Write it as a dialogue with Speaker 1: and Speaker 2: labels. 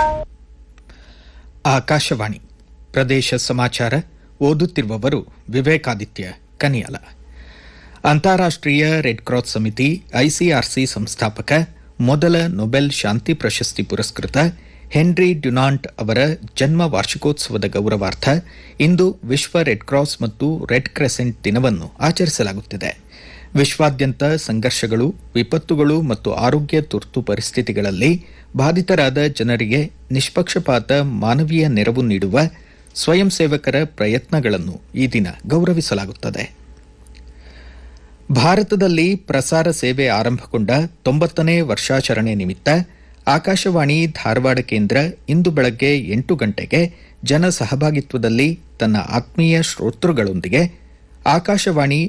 Speaker 1: ಆಕಾಶವಾಣಿ ಪ್ರದೇಶ ಸಮಾಚಾರ ಓದುತ್ತಿರುವವರು ವಿವೇಕಾದಿತ್ಯ ಕನಿಯಾಲ ಅಂತಾರಾಷ್ಟೀಯ ರೆಡ್ ಕ್ರಾಸ್ ಸಮಿತಿ ಐಸಿಆರ್ಸಿ ಸಂಸ್ಥಾಪಕ ಮೊದಲ ನೊಬೆಲ್ ಶಾಂತಿ ಪ್ರಶಸ್ತಿ ಪುರಸ್ಕೃತ ಹೆನ್ರಿ ಡ್ಯುನಾಂಟ್ ಅವರ ಜನ್ಮ ವಾರ್ಷಿಕೋತ್ಸವದ ಗೌರವಾರ್ಥ ಇಂದು ವಿಶ್ವ ರೆಡ್ ಕ್ರಾಸ್ ಮತ್ತು ರೆಡ್ ಕ್ರೆಸೆಂಟ್ ದಿನವನ್ನು ಆಚರಿಸಲಾಗುತ್ತಿದೆ ವಿಶ್ವಾದ್ಯಂತ ಸಂಘರ್ಷಗಳು ವಿಪತ್ತುಗಳು ಮತ್ತು ಆರೋಗ್ಯ ತುರ್ತು ಪರಿಸ್ಥಿತಿಗಳಲ್ಲಿ ಬಾಧಿತರಾದ ಜನರಿಗೆ ನಿಷ್ಪಕ್ಷಪಾತ ಮಾನವೀಯ ನೆರವು ನೀಡುವ ಸ್ವಯಂ ಸೇವಕರ ಪ್ರಯತ್ನಗಳನ್ನು ಈ ದಿನ ಗೌರವಿಸಲಾಗುತ್ತದೆ ಭಾರತದಲ್ಲಿ ಪ್ರಸಾರ ಸೇವೆ ಆರಂಭಗೊಂಡ ತೊಂಬತ್ತನೇ ವರ್ಷಾಚರಣೆ ನಿಮಿತ್ತ ಆಕಾಶವಾಣಿ ಧಾರವಾಡ ಕೇಂದ್ರ ಇಂದು ಬೆಳಗ್ಗೆ ಎಂಟು ಗಂಟೆಗೆ ಜನ ಸಹಭಾಗಿತ್ವದಲ್ಲಿ ತನ್ನ ಆತ್ಮೀಯ ಶ್ರೋತೃಗಳೊಂದಿಗೆ ಆಕಾಶವಾಣಿ